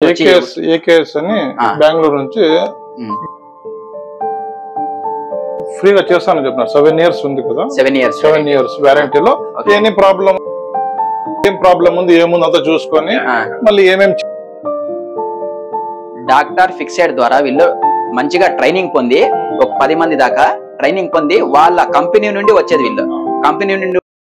వచ్చి AKS AKS అని ఆ. బెంగళూరు నుంచి ఉమ్, ఫ్రీగా చేస్తానని చెప్పినారు సెవెన్ ఇయర్స్ ఉంది కదా సెవెన్ ఇయర్స్ సెవెన్ ఇయర్స్ వ్యారంటీలో ఓకే. ఎనీ ప్రాబ్లం ఏం ప్రాబ్లం ఉంది ఏముంది అంతా చూసుకొని ఆ, మళ్ళీ ఏమేమి చే- డాక్టర్ ఫిక్సెడ్ ద్వారా వీళ్ళు మంచిగా ట్రైనింగ్ పొంది ఒక పది మంది దాకా ట్రైనింగ్ పొంది వాళ్ళ కంపెనీ నుండి వచ్చేది వీళ్ళు కంపెనీ నుండి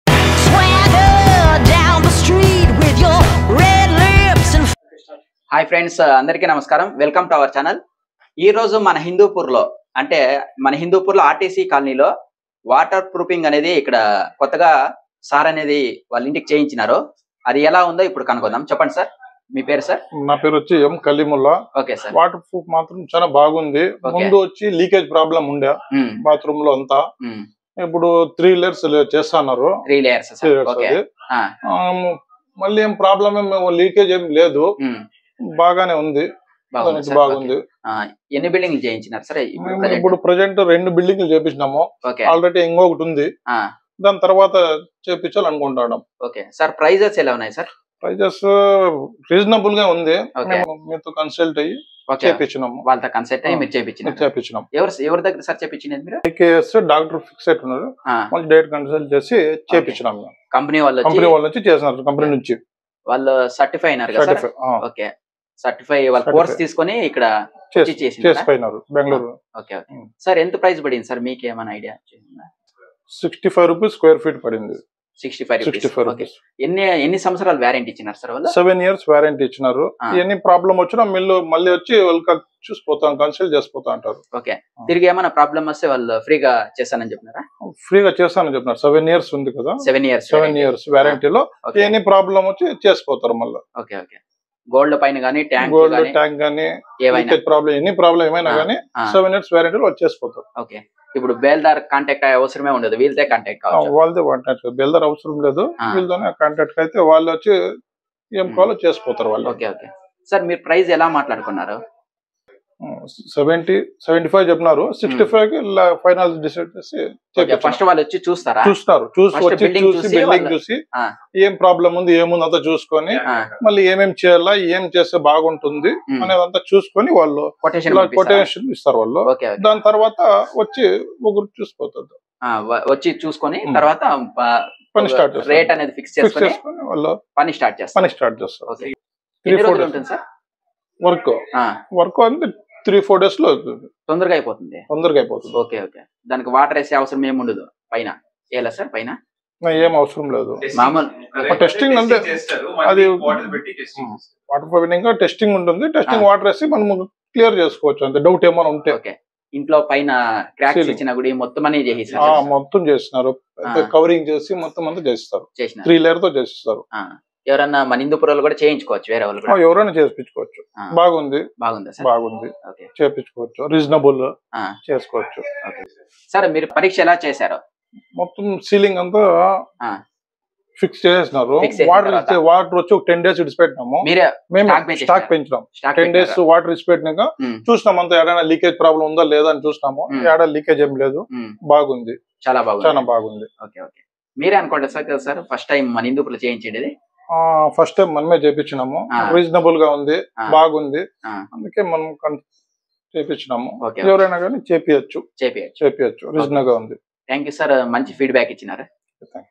Swagger down the street with your red lips and hi friends అందరికీ నమస్కారం వెల్కమ్ టు అవర్ ఛానల్ ఈ రోజు మన హిందూపూర్ లో అంటే మన హిందూపూర్ లో ఆర్టీసీ కాలనీలో వాటర్ ప్రూఫింగ్ అనేది ఇక్కడ కొత్తగా సార్ అనేది వాళ్ళ ఇంటికి చేయించినారు అది ఎలా ఉందో ఇప్పుడు కనుక్కుందాం చెప్పండి సార్ మీ పేరు సార్ నా పేరు వచ్చి M Kaleemullah okay sir waterproof మాత్రం చాలా బాగుంది ఓకే. ముందు వచ్చి లీకేజ్ ప్రాబ్లం ఉండే ఉమ్, బాత్రూమ్ లో అంతా ఉమ్, ఇప్పుడు త్రీ ఇయర్స్ చేస్తున్నారు three layers three sir years okay అది ఆ, ఆ, మళ్ళీ ఏం ప్రాబ్లం ఏం లీకేజ్ ఏం లేదు ఉమ్, బాగానే ఉంది బాగుంది దానికి సార్ బాగుంది ఓకే. ఆ, ఎన్ని బిల్డింగ్లు చేయించినారు సార్ ఇప్పుడు మేము present? ఇప్పుడు ప్రజెంట్ రెండు బిల్డింగ్లు చేపించినాము ఓకే ఆల్రెడీ ఇంకొకటి ఉంది ఆ, దాని తర్వాత చేపించాలనుకుంటున్నాం ఓకే సార్ ప్రైజెస్ ఎలా ఉన్నాయి సార్ ప్రైజెస్ రీజనబుల్ గా ఉంది ఓకే. మేము మీతో కన్సల్ట్ అయ్యి ఓకే చేపించినాము వాళ్ళతో కన్సల్ట్ అయ్యి ఆ. మీరు చేయించినారు చేపించినాం ఎవరు ఎవరి దగ్గర సార్ చేయించినది మీరు ఐకేఎస్ డాక్టర్ ఫిక్స్ ఉన్నారు ఆ, మళ్ళీ డైరెక్ట్ కన్సల్ట్ చేసి చేపించినాం మేము కంపెనీ వాళ్ళు కంపెనీ వచ్చి వాళ్ళ నుంచి చేసినారు కంపెనీ నుంచి వాళ్ళు సర్టిఫై అయినారు కదా సార్ సర్టిఫై ఆ, ఓకే సర్టిఫై వాళ్ళ Certify. కోర్స్ తీసుకొని ఇక్కడ చేసి వచ్చి చేసిండ్రా? చేసిపోయినారు Bengaluru okay okay um. Sir ఎంత ప్రైస్ పడింది సార్ మీకు ఏమైనా idea sixty five rupees square feet పడింది sixty five sixty five okay rupees ఎన్ని ఎన్ని సంవత్సరాలు వ్యారంటీ ఇచ్చినారు సార్ వాళ్ళు సెవెన్ ఇయర్స్ వారంటీ ఇచ్చినారు ఆ. ఎన్ని ప్రాబ్లం వచ్చినా మిల్లు మళ్ళీ వచ్చి వాళ్ళకి చూసిపోతాం కన్సల్ట్ చేసిపోతా అంటారు ఓకే తిరిగి ఏమైనా ప్రాబ్లం వస్తే వాళ్ళు ఫ్రీగా చేస్తానని చెప్పినారా ఫ్రీగా చేస్తానని చెప్పినారు సెవెన్ ఇయర్స్ ఉంది కదా సెవెన్ ఇయర్స్ సెవెన్ ఇయర్స్ వారంటీలో ఓకే ఎనీ ప్రాబ్లం వచ్చి చేసిపోతారు మళ్ళీ ఓకే ఓకే గోల్డ్ పైన కానీ ట్యాంక్ గోల్డ్ కానీ ట్యాంక్ గానీ ఏవైనా ప్రాబ్లం ఎనీ ప్రాబ్లం ఏమైనా ఆ. గానీ ఆ, సెవెన్ ఇయర్స్ వారంటీలో వచ్చేసిపోతారు ఓకే ఇప్పుడు బేల్దార్ కాంటాక్ట్ అయ్యే అవసరమే ఉండదు వీళ్ళతే కాంటాక్ట్ కావచ్చు వాళ్ళదే కాంటాక్ట్ బిల్డర్ అవసరం లేదు ఆ. వీళ్ళతోనే కాంటాక్ట్ అయితే వాళ్ళు వచ్చి ఏం కావాలో చేసిపోతారు వాళ్ళు ఓకే ఓకే సార్ మీరు ప్రైస్ ఎలా మాట్లాడుకున్నారు సెవెంటీ సెవెంటీ ఫైవ్ చెప్పినారు సిక్స్టీ ఫైవ్ కి ఫైనల్ డిసైడ్ చేసి చేపించారు. ఫస్ట్ వాళ్ళు వచ్చి చూస్తారా చూస్తారు చూసి First వచ్చి building చూసి చూసి బిల్డింగ్ వాళ్ళు- చూసి ఆ. ఏం ప్రాబ్లం ఉంది ఏముంది అంతా చూసుకొని ఆ, మళ్ళీ ఏమేం చేయాలా ఏం చేస్తే బాగుంటుంది ఉమ్. అనేదంతా చూసుకొని వాళ్ళు కొటేషన్ ఇలా పంపిస్తారా? కొటేషన్ ఇస్తారు వాళ్ళు ఓకే ఓకే దాని తర్వాత వచ్చి ముగ్గురు చూసిపోతారు ఆ, వ- వచ్చి చూసుకొని ఉమ్. తర్వాత పని స్టార్ట్ చేస్తారు రేట్ అనేది ఫిక్స్ ఫిక్స్ చేసుకొని చేసుకొని వాళ్ళు పని స్టార్ట్ చేస్తారు పని స్టార్ట్ చేస్తారు ఓకే త్రీ ఎన్ని ఫోర్ రోజులు డేస్ ఉంటుంది సార్ వర్క్ ఆ, వర్క్ అంటే త్రీ ఫోర్ డేస్ లో అవుతుంది. తొందరగా అయిపోతుంది తొందరగా అయిపోతుంది ఓకే ఓకే దానికి వాటర్ వేసే అవసరం ఏమి ఉండదు పైన ఎలా సార్ పైన నా ఏం అవసరం లేదు మామూలు టెస్టింగ్ అంటే అది- వాటర్ పెట్టి టెస్టింగ్ వాటర్ ప్రొవైడింగ్ టెస్టింగ్ ఉంటుంది టెస్టింగ్ ఆ. వాటర్ వేసి మనం క్లియర్ చేసుకోవచ్చు అంతే డౌట్ ఏమైనా ఉంటే ఓకే ఇంట్లో పైన క్రాక్స్ Ceiling. ఇచ్చిన కూడా మొత్తం అన్ని ఆ, చేసేసారు మొత్తం చేస్తున్నారు ఆ. కవరింగ్ చేసి మొత్తం అంతా చేస్తారు చేసిన త్రీ లేయర్ తో చేస్తారు ఎవరన్నా మన హిందూపురంలో కూడా చేయించుకోవచ్చు వేరే వాళ్ళు ఆ, కూడా ఎవరైనా చేపించుకోవచ్చు ఆ, బాగుంది బాగుందా సార్ బాగుంది ఓకే చేపించుకోవచ్చు రీజనబుల్ ఆ. చేసుకోవచ్చు ఓకే సార్ మీరు పరీక్ష ఎలా చేశారు మొత్తం సీలింగ్ అంతా ఆ. ఫిక్స్ చేసినారు Fix చేసిన వాటర్ తర్వాత? వాటర్ వచ్చి ఒక టెన్ డేస్ ఇడిచిపెట్టినాము మీరే మేము stock పెంచేసినారు. స్టాక్ పెంచినాం స్టాక్ టెన్ డేస్ పెట్టారా? వాటర్ ఇడిచిపెట్టినాక ఉమ్, చూసినాం అంతా ఏడైనా లీకేజ్ ప్రాబ్లం ఉందా లేదా అని చూసినాము Hmm. ఏడ లీకేజ్ ఏం లేదు ఉమ్, బాగుంది చాలా బాగుంది చాలా బాగుంది ఓకే ఓకే మీరే అనుకోండి సార్ కదా సార్ ఫస్ట్ టైం మన హిందూపులో చేయించేది ఫస్ట్ టైం మనమే చేపించినాము ఆ. రీజనబుల్ గా ఉంది ఆ. బాగుంది ఆ. అందుకే మనం కన్- చేపించినాము ఓకే ఎవరైనా కానీ చేపియచ్చు చేపియచ్చు చేపియచ్చు రీజనబుల్ గా ఉంది థ్యాంక్ యూ సార్ మంచి ఫీడ్బ్యాక్ ఇచ్చినారు Thank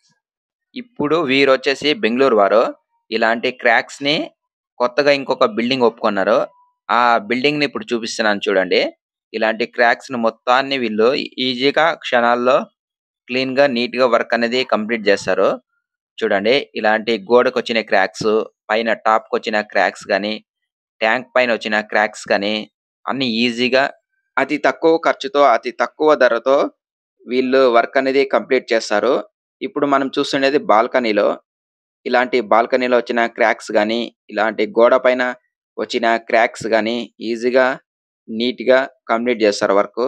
ఇప్పుడు వీరు వచ్చేసి బెంగళూరు వారు ఇలాంటి క్రాక్స్ ని కొత్తగా ఇంకొక బిల్డింగ్ ఒప్పుకున్నారు ఆ బిల్డింగ్ ని ఇప్పుడు చూపిస్తున్నాను చూడండి ఇలాంటి క్రాక్స్ ని మొత్తాన్ని వీళ్ళు ఈజీగా క్షణాల్లో క్లీన్ గా నీట్ గా వర్క్ అనేది కంప్లీట్ చేస్తారు చూడండి ఇలాంటి గోడకు వచ్చిన క్రాక్స్ పైన టాప్ కి వచ్చిన క్రాక్స్ కానీ ట్యాంక్ పైన వచ్చిన క్రాక్స్ కానీ అన్ని ఈజీగా అతి తక్కువ ఖర్చుతో అతి తక్కువ ధరతో వీళ్ళు వర్క్ అనేది కంప్లీట్ చేస్తారు ఇప్పుడు మనం చూస్తుండేది బాల్కనీలో ఇలాంటి బాల్కనీలో వచ్చిన క్రాక్స్ కానీ ఇలాంటి గోడ పైన వచ్చిన క్రాక్స్ కానీ ఈజీగా నీట్ గా కంప్లీట్ చేస్తారు వర్క్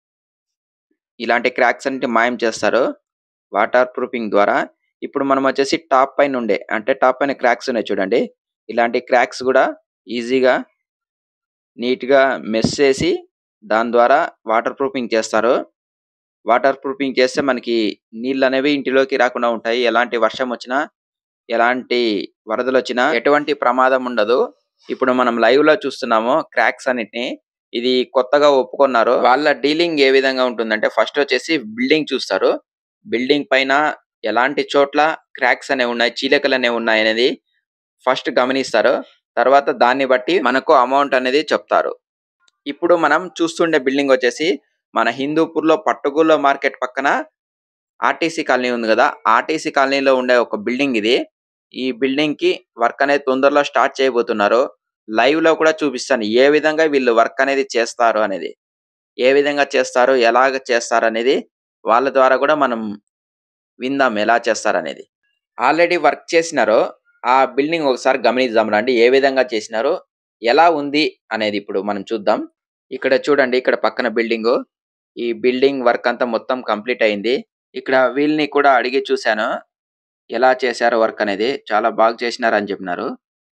ఇలాంటి క్రాక్స్ అన్నిటి మాయం చేస్తారు వాటర్ ప్రూఫింగ్ ద్వారా ఇప్పుడు మనం వచ్చేసి టాప్ పైన ఉండే అంటే టాప్ పైన క్రాక్స్ ఉన్నాయి చూడండి ఇలాంటి క్రాక్స్ కూడా ఈజీగా నీట్ గా మెస్ చేసి దాని ద్వారా వాటర్ ప్రూఫింగ్ చేస్తారు వాటర్ ప్రూఫింగ్ చేస్తే మనకి నీళ్ళు అనేవి ఇంటిలోకి రాకుండా ఉంటాయి ఎలాంటి వర్షం వచ్చినా ఎలాంటి వరదలు వచ్చినా ఎటువంటి ప్రమాదం ఉండదు ఇప్పుడు మనం లైవ్ లో చూస్తున్నాము క్రాక్స్ అన్నిటిని ఇది కొత్తగా ఒప్పుకున్నారు వాళ్ళ డీలింగ్ ఏ విధంగా ఉంటుందంటే ఫస్ట్ వచ్చేసి బిల్డింగ్ చూస్తారు బిల్డింగ్ పైన ఎలాంటి చోట్ల క్రాక్స్ అనేవి ఉన్నాయి చీలికలు అనేవి ఉన్నాయి అనేది ఫస్ట్ గమనిస్తారు తర్వాత దాన్ని బట్టి మనకు అమౌంట్ అనేది చెప్తారు ఇప్పుడు మనం చూస్తుండే బిల్డింగ్ వచ్చేసి మన హిందూపూర్ లో పట్టుగుల్లో మార్కెట్ పక్కన ఆర్టీసీ కాలనీ ఉంది కదా ఆర్టీసీ కాలనీలో ఉండే ఒక బిల్డింగ్ ఇది ఈ బిల్డింగ్ కి వర్క్ అనేది తొందరలో స్టార్ట్ చేయబోతున్నారు లైవ్ లో కూడా చూపిస్తాను ఏ విధంగా వీళ్ళు వర్క్ అనేది చేస్తారు అనేది ఏ విధంగా చేస్తారు ఎలాగ చేస్తారు అనేది వాళ్ళ ద్వారా కూడా మనం విందాం ఎలా చేస్తారు అనేది ఆల్రెడీ వర్క్ చేసినారో ఆ బిల్డింగ్ ఒకసారి గమనిద్దాం రండి ఏ విధంగా చేసినారో ఎలా ఉంది అనేది ఇప్పుడు మనం చూద్దాం ఇక్కడ చూడండి ఇక్కడ పక్కన బిల్డింగ్ ఈ బిల్డింగ్ వర్క్ అంతా మొత్తం కంప్లీట్ అయింది ఇక్కడ వీళ్ళని కూడా అడిగి చూశాను ఎలా చేశారో వర్క్ అనేది చాలా బాగా చేసినారు అని చెప్పినారు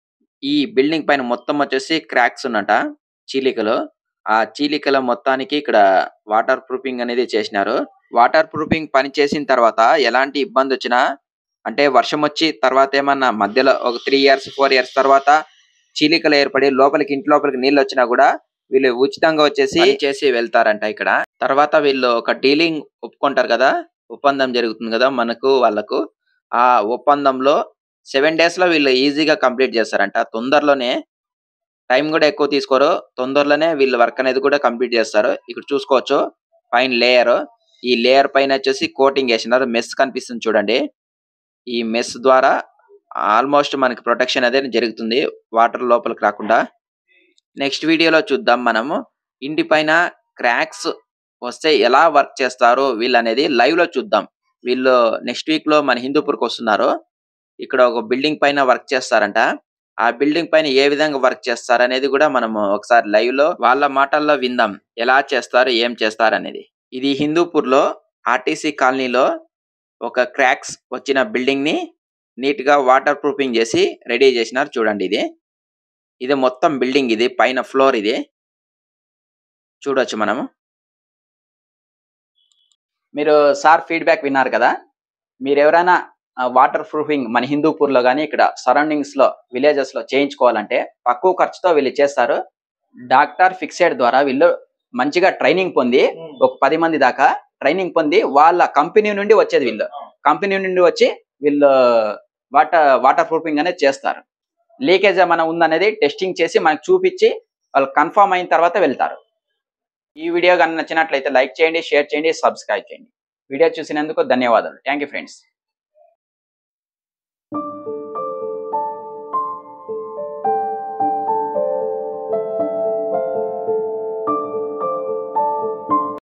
ఈ బిల్డింగ్ పైన మొత్తం వచ్చేసి క్రాక్స్ ఉన్నట చీలికలు ఆ చీలికల మొత్తానికి ఇక్కడ వాటర్ ప్రూఫింగ్ అనేది చేసినారు వాటర్ ప్రూఫింగ్ పని చేసిన తర్వాత ఎలాంటి ఇబ్బంది వచ్చినా అంటే వర్షం వచ్చి తర్వాత ఏమన్నా మధ్యలో ఒక త్రీ ఇయర్స్ ఫోర్ ఇయర్స్ తర్వాత చీలికలు ఏర్పడి లోపలికి ఇంటి లోపలికి నీళ్ళు వచ్చినా కూడా వీళ్ళు ఉచితంగా వచ్చేసి పని చేసి వెళ్తారంట ఇక్కడ తర్వాత వీళ్ళు ఒక డీలింగ్ ఒప్పుకుంటారు కదా ఒప్పందం జరుగుతుంది కదా మనకు వాళ్ళకు ఆ ఒప్పందంలో సెవెన్ డేస్ లో వీళ్ళు ఈజీగా కంప్లీట్ చేస్తారంట తొందరలోనే టైం కూడా ఎక్కువ తీసుకోరు తొందరలోనే వీళ్ళు వర్క్ అనేది కూడా కంప్లీట్ చేస్తారు ఇక్కడ చూసుకోవచ్చు పైన లేయర్ ఈ లేయర్ పైన వచ్చేసి కోటింగ్ వేసినారు మెస్ కనిపిస్తుంది చూడండి ఈ మెస్ ద్వారా ఆల్మోస్ట్ మనకి ప్రొటెక్షన్ అనేది జరుగుతుంది వాటర్ లోపలికి రాకుండా నెక్స్ట్ వీడియోలో చూద్దాం మనము ఇంటి పైన క్రాక్స్ వస్తే ఎలా వర్క్ చేస్తారో వీళ్ళు అనేది లైవ్ లో చూద్దాం వీళ్ళు నెక్స్ట్ వీక్ లో మన హిందూపూర్కి వస్తున్నారు ఇక్కడ ఒక బిల్డింగ్ పైన వర్క్ చేస్తారంట ఆ బిల్డింగ్ పైన ఏ విధంగా వర్క్ చేస్తారు అనేది కూడా మనము ఒకసారి లైవ్ లో వాళ్ళ మాటల్లో విందాం ఎలా చేస్తారు ఏం చేస్తారు అనేది ఇది హిందూపూర్ లో ఆర్టీసీ కాలనీలో ఒక క్రాక్స్ వచ్చిన బిల్డింగ్ ని నీట్ గా వాటర్ ప్రూఫింగ్ చేసి రెడీ చేసినారు చూడండి ఇది ఇది మొత్తం బిల్డింగ్ ఇది పైన ఫ్లోర్ ఇది చూడొచ్చు మనము మీరు సార్ ఫీడ్బ్యాక్ విన్నారు కదా మీరు ఎవరైనా వాటర్ ప్రూఫింగ్ మన హిందూపూర్ లో కానీ ఇక్కడ సరౌండింగ్స్ లో విలేజెస్ లో చేయించుకోవాలంటే తక్కువ ఖర్చుతో వీళ్ళు చేస్తారు డాక్టర్ ఫిక్సెడ్ ద్వారా వీళ్ళు మంచిగా ట్రైనింగ్ పొంది ఒక పది మంది దాకా ట్రైనింగ్ పొంది వాళ్ళ కంపెనీ నుండి వచ్చేది వీళ్ళు కంపెనీ నుండి వచ్చి వీళ్ళు వాటర్ వాటర్ ప్రూఫింగ్ అనేది చేస్తారు లీకేజ్ ఏమైనా ఉందనేది టెస్టింగ్ చేసి మనకు చూపించి వాళ్ళు కన్ఫర్మ్ అయిన తర్వాత వెళ్తారు ఈ వీడియో కానీ నచ్చినట్లయితే లైక్ చేయండి షేర్ చేయండి సబ్స్క్రైబ్ చేయండి వీడియో చూసినందుకు ధన్యవాదాలు థ్యాంక్ యూ ఫ్రెండ్స్